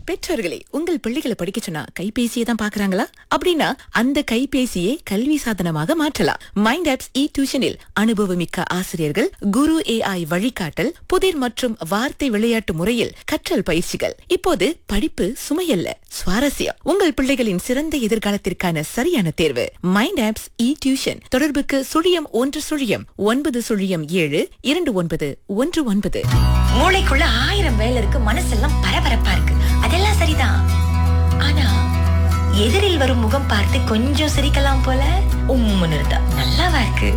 பெற்றோர்களே உங்கள் பிள்ளைகளை படிக்க சொன்னா கைபேசியை தான் பாக்குறாங்களா அப்படின்னா அந்த கைபேசியை கல்வி சாதனமாக மாற்றலாம் மைண்ட் ஆப்ஸ் இ டியூஷனில் அனுபவமிக்க ஆசிரியர்கள் குரு ஏஐ வழிகாட்டல் புதிர் மற்றும் வார்த்தை விளையாட்டு முறையில் கற்றல் பயிற்சிகள் இப்போது படிப்பு சுமையல்ல சுவாரஸ்யம் உங்கள் பிள்ளைகளின் சிறந்த எதிர்காலத்திற்கான சரியான தேர்வு மைண்ட் ஆப்ஸ் இ டியூஷன் தொடர்புக்கு சுழியம் ஒன்று சுழியம் ஒன்பது சுழியம் ஏழு இரண்டு ஒன்பது ஒன்று ஒன்பது மூளைக்குள்ள ஆயிரம் வேலை இருக்கு மனசெல்லாம் பரபரப்பா இருக்கு அதெல்லாம் சரிதான் ஆனா எதிரில் வரும் முகம் பார்த்து கொஞ்சம் சிரிக்கலாம் போல உம்முன்னு இருந்தா நல்லாவா இருக்கு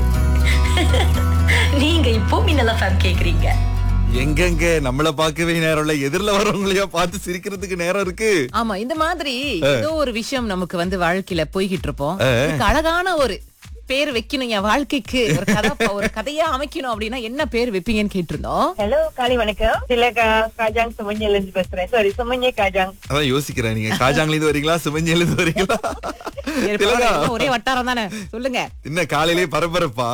நீங்க இப்போ மின்னலா ஃபேம் கேக்குறீங்க எங்கெங்க நம்மள பார்க்கவே நேரம் இல்ல எதிரில வரவங்களையா பார்த்து சிரிக்கிறதுக்கு நேரம் இருக்கு ஆமா இந்த மாதிரி ஏதோ ஒரு விஷயம் நமக்கு வந்து வாழ்க்கையில போய்கிட்டு இருப்போம் இதுக்கு அழகான ஒரு பேர் வைக்கணும் என் வாழ்க்கைக்கு ஒரு கதை ஒரு கதையா அமைக்கணும் அப்படின்னா என்ன பேர் வைப்பீங்கன்னு கேட்டிருந்தோம் ஹலோ காலை வணக்கம் திலகா காஜாங் சுமஞ்சில இருந்து பேசுறேன் சாரி சுமஞ்சே காஜாங் அதான் யோசிக்கிறேன் நீங்க காஜாங்ல இருந்து வரீங்களா சிவஞ்சில இருந்து வரீங்களா திலகா ஒரே வட்டாரம் தானே சொல்லுங்க என்ன காலையிலேயே பரபரப்பா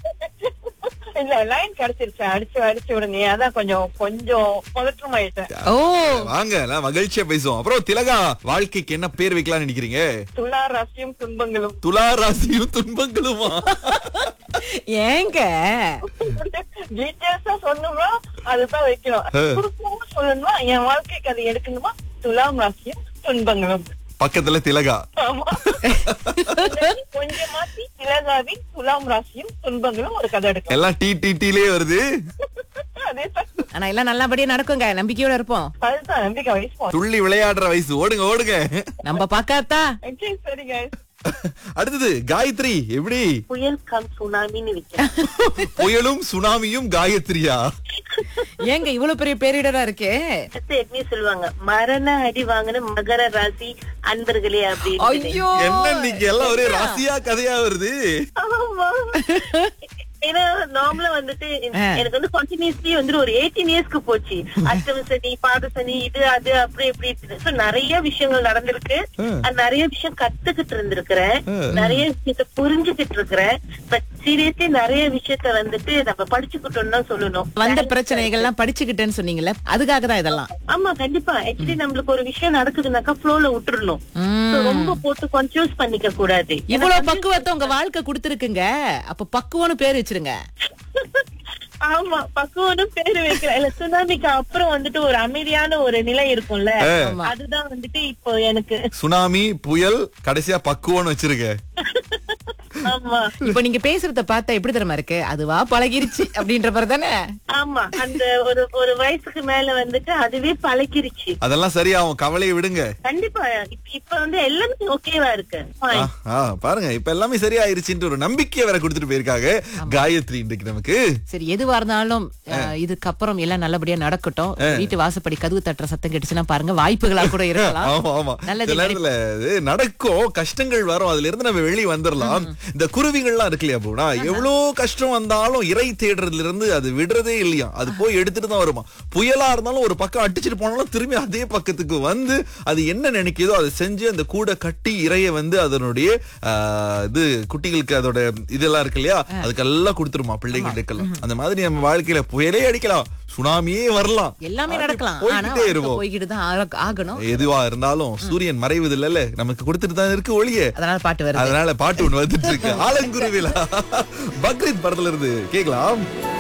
இல்ல லைன் கிடைச்சிருச்சு அடிச்சு அடிச்சு உடனே அதான் கொஞ்சம் கொஞ்சம் பதற்றம் ஆயிட்டேன் ஓ வாங்க நான் மகிழ்ச்சியா பேசுவோம் அப்புறம் திலகா வாழ்க்கைக்கு என்ன பேர் வைக்கலாம்னு நினைக்கிறீங்க துலா ராசியும் துன்பங்களும் துலா ராசியும் துன்பங்களுமா ஏங்க டீட்டெயில்ஸா சொன்னோம்னா அதுதான் வைக்கணும் சுருக்கமா சொல்லணுமா என் வாழ்க்கைக்கு அது எடுக்கணுமா துலாம் ராசியும் துன்பங்களும் பக்கத்துல திலகா ஆமா கொஞ்சம் மாத்தி திலகாவின் துலாம் ராசியும் துன்பங்களும் ஒரு கதை எடுக்கும் எல்லாம் டி டி டிலே வருது அதே தான் ஆனா எல்லாம் நல்லபடியா நடக்குங்க நம்பிக்கையோட இருப்போம் அதுதான் நம்பிக்கை வயசு துள்ளி விளையாடுற வயசு ஓடுங்க ஓடுங்க நம்ம பாக்காத்தா ஓகே சரி guys அடுத்தது காயத்ரி எப்படி புயல் கம் சுனாமின்னு வைக்கிறேன் புயலும் சுனாமியும் காயத்ரியா ஏங்க இவ்வளவு பெரிய பேரிடரா இருக்கே அடுத்து எப்படி சொல்லுவாங்க மரண அடி வாங்கின மகர ராசி அன்பர்களே அப்படின்னு ஐயோ என்ன நீங்க எல்லாம் ஒரே ராசியா கதையா வருது ஆமா. ஏன்னா நார்மலா வந்துட்டு எனக்கு வந்து கண்டினியூஸ்லி வந்து ஒரு எயிட்டீன் இயர்ஸ்க்கு போச்சு அஷ்டம சனி பாத சனி இது அது அப்படி இப்படி So, நிறைய விஷயங்கள் நடந்திருக்கு அது நிறைய விஷயம் கத்துக்கிட்டு இருந்திருக்கிறேன் நிறைய விஷயத்த புரிஞ்சுக்கிட்டு இருக்கிறேன் பட் சீரியஸ்லி நிறைய விஷயத்த வந்துட்டு நம்ம படிச்சுக்கிட்டோம்னு தான் சொல்லணும் வந்த பிரச்சனைகள்லாம் படிச்சுக்கிட்டேன்னு சொன்னீங்கல்ல அதுக்காக தான் இதெல்லாம் ஆமா கண்டிப்பா ஆக்சுவலி நம்மளுக்கு ஒரு விஷயம் நடக்குதுனாக்கா ஃப்ளோல விட்டுறணும் So, ரொம்ப போட்டு கன்ஃபியூஸ் பண்ணிக்க கூடாது இவ்வளவு பக்குவத்தை உங்க வாழ்க்கை கொடுத்துருக்குங்க அப்ப பக்குவம்னு பேர் வச்சிருங்க ஆமா பக்குவனும் பேரு வைக்கல இல்ல சுனாமிக்கு அப்புறம் வந்துட்டு ஒரு அமைதியான ஒரு நிலை இருக்கும்ல அதுதான் வந்துட்டு இப்போ எனக்கு சுனாமி புயல் கடைசியா பக்குவம்னு வச்சிருக்க ஆமா இப்ப நீங்க பேசுறத பார்த்தா எப்படி தெரியுமா இருக்கு அதுவா பழகிருச்சு அப்படின்ற மாதிரி தானே ஆமா அந்த ஒரு ஒரு வயசுக்கு மேல வந்துட்டு அதுவே பழகிருச்சு அதெல்லாம் சரியாகும் கவலையை விடுங்க கண்டிப்பா இப்ப- இப்ப வந்து எல்லாமே ஓகேவா இருக்கு ஆ, ஆ, பாருங்க இப்ப எல்லாமே சரியாயிருச்சுன்ட்டு ஒரு நம்பிக்கையை வேற கொடுத்துட்டு போயிருக்காங்க காயத்ரி இன்றைக்கு நமக்கு சரி எதுவா இருந்தாலும் அஹ், இதுக்கப்புறம் எல்லாம் நல்லபடியா நடக்கட்டும் வீட்டு வாசப்படி கதவு தட்டுற சத்தம் கேட்டுச்சுன்னா பாருங்க வாய்ப்புகளா கூட இருக்கலாம் ஆமா ஆமா நல்லது சில நேரத்துல இது நடக்கும் கஷ்டங்கள் வரும் அதுல இருந்து நம்ம வெளியே வந்துடலாம் இந்த குருவிகள்லாம் இருக்கு இல்லையா போனா எவ்வளவு கஷ்டம் வந்தாலும் இறை தேடுறதுல இருந்து அது விடுறதே இல்லையா அது போய் எடுத்துட்டு தான் வருமா புயலா இருந்தாலும் ஒரு பக்கம் அடிச்சிட்டு போனாலும் திரும்பி அதே பக்கத்துக்கு வந்து அது என்ன நினைக்குதோ அதை செஞ்சு அந்த கூடை கட்டி இறைய வந்து அதனுடைய ஆஹ், இது குட்டிகளுக்கு அதோட இதெல்லாம் இருக்கு இல்லையா அதுக்கெல்லாம் கொடுத்துருமா பிள்ளைங்களுக்கெல்லாம் அந்த மாதிரி நம்ம வாழ்க்கையில புயலே அடிக்கலாம் சுனாமியே வரலாம் எல்லாமே அப்படி நடக்கலாம் ஆனா போய்கிட்டே வாழ்க்கை இருப்போம் போய்கிட்டு தான் ஆக- ஆகணும் எதுவா இருந்தாலும் சூரியன் மறைவது இல்லல்ல நமக்கு கொடுத்துட்டு தான் இருக்கு ஒளிய அதனால பாட்டு வருது அதனால பாட்டு ஒண்ணு வந்துட்டு இருக்கு ஆலங்குருவில பக்ரீத் படத்துல இருந்து கேக்கலாம்